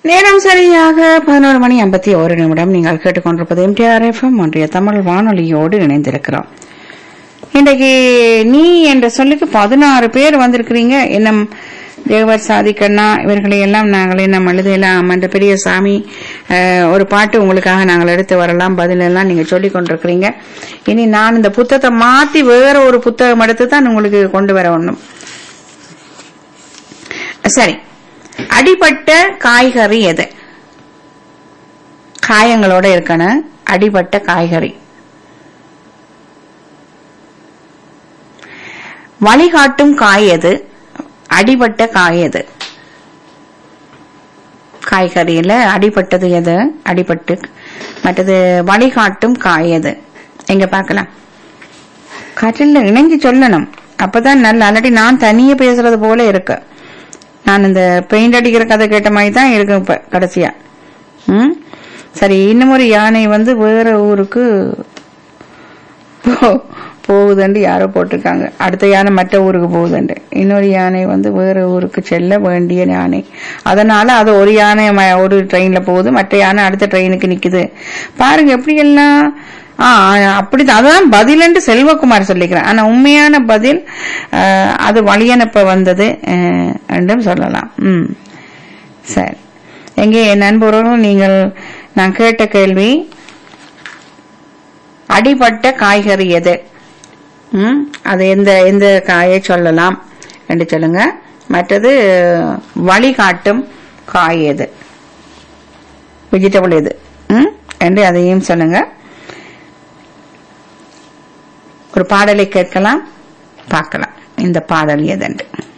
நேரம் சரியாக பதினோரு மணி ஐம்பத்தி ஒரு நிமிடம் நீங்கள் கேட்டுக்கொண்டிருப்பது எம்டிஆர் எஃப்எம் ஒன்றிய தமிழ் வானொலியோடு இணைந்திருக்கிறோம் இன்றைக்கு நீ என்ற சொல்லுக்கு பதினாறு பேர் வந்திருக்கிறீங்க இன்னும் தேவர் சாதிக்கண்ணா இவர்களை எல்லாம் நாங்கள் இன்னும் எழுதலாம் என்ற பெரிய சாமி அஹ், ஒரு பாட்டு உங்களுக்காக நாங்கள் எடுத்து வரலாம் பதில் எல்லாம் நீங்க சொல்லிக் கொண்டிருக்கிறீங்க இனி நான் இந்த புத்தகத்தை மாத்தி வேற ஒரு புத்தகம் எடுத்து தான் உங்களுக்கு கொண்டு வர ஒண்ணும் சரி அடிபட்ட காய்கறி எது காயங்களோட இருக்கணும் அடிபட்ட காய்கறி வழிகாட்டும் காய் எது அடிபட்ட காய் எது காய்கறியில அடிபட்டது எது அடிபட்டு மற்றது வழிகாட்டும் காய் எது எங்க பார்க்கலாம் காற்றில் இணைஞ்சு சொல்லணும் அப்பதான் நல்ல அல்லாட்டி நான் தனியே பேசுறது போல இருக்கு நான் இந்த பெயிண்ட் அடிக்கிற கதை கேட்ட மாதிரி தான் இருக்கு இப்ப கடைசியா ம் சரி இன்னும் ஒரு யானை வந்து வேற ஊருக்கு போ- போகுதுண்டு யாரோ போட்டிருக்காங்க அடுத்த யானை மற்ற ஊருக்கு போகுதுண்டு இன்னொரு யானை வந்து வேற ஊருக்கு செல்ல வேண்டிய யானை அதனால அது ஒரு யானை ம- ஒரு ட்ரெயின்ல போகுது மற்ற யானை அடுத்த ட்ரெயினுக்கு நிக்குது பாருங்க எப்படி எல்லாம் ஆ அப்படிதான் அதான் பதில்ன்ட்டு செல்வகுமார் சொல்லிக்கிறேன் ஆனா உண்மையான பதில் அஹ், அது வழியனுப்ப வந்தது அஹ், என்றும் சொல்லலாம் ம் சரி எங்கே என் நண்பர்களும் நீங்கள் நான் கேட்ட கேள்வி அடிபட்ட காய்கறி எது ம் அது எந்த எந்த காயை சொல்லலாம் என்று சொல்லுங்க மற்றது வழிகாட்டும் காய் எது வெஜிடபிள் எது ம் என்று அதையும் சொல்லுங்க ஒரு பாடலை கேட்கலாம் பார்க்கலாம் இந்த பாடல் எதென்று